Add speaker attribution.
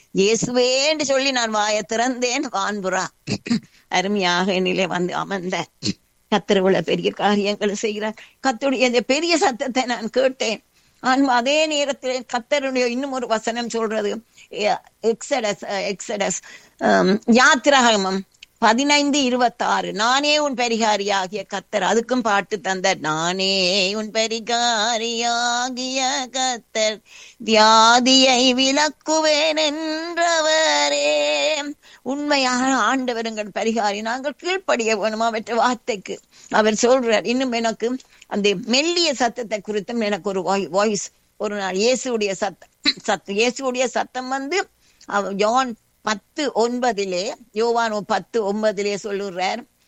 Speaker 1: இயேசுவேன்னு சொல்லி நான் வாயை திறந்தேன் வான்புறா அருமையாக என்னிலே வந்து அமர்ந்த கத்திரவுல பெரிய காரியங்களை செய்கிறார் கத்தருடைய இந்த பெரிய சத்தத்தை நான் கேட்டேன் ஆன்மா அதே நேரத்தில் கத்தருடைய இன்னும் ஒரு வசனம் சொல்றது எக்ஸடஸ் எக்ஸடஸ் யாத்திராகமம் பதினைந்து இருபத்தாறு நானே உன் பரிகாரியாகிய கத்தர் அதுக்கும் பாட்டு தந்தார் நானே உன் பரிகாரியாகிய கத்தர் வியாதியை விளக்குவேன் என்றவரே உண்மையான ஆண்டவருங்கள் பரிகாரி நாங்கள் கீழ்ப்படிய வேணும் அவற்றை வார்த்தைக்கு அவர் சொல்றார் இன்னும் எனக்கு அந்த மெல்லிய சத்தத்தை குறித்தும் எனக்கு ஒரு வாய்ஸ் ஒரு நாள் இயேசுடைய சத்தம் சத்தம் இயேசுடைய சத்தம் வந்து ஜான் பத்து ஒன்பதிலே யோவான் பத்து ஒன்பதிலே சொல்லுறார்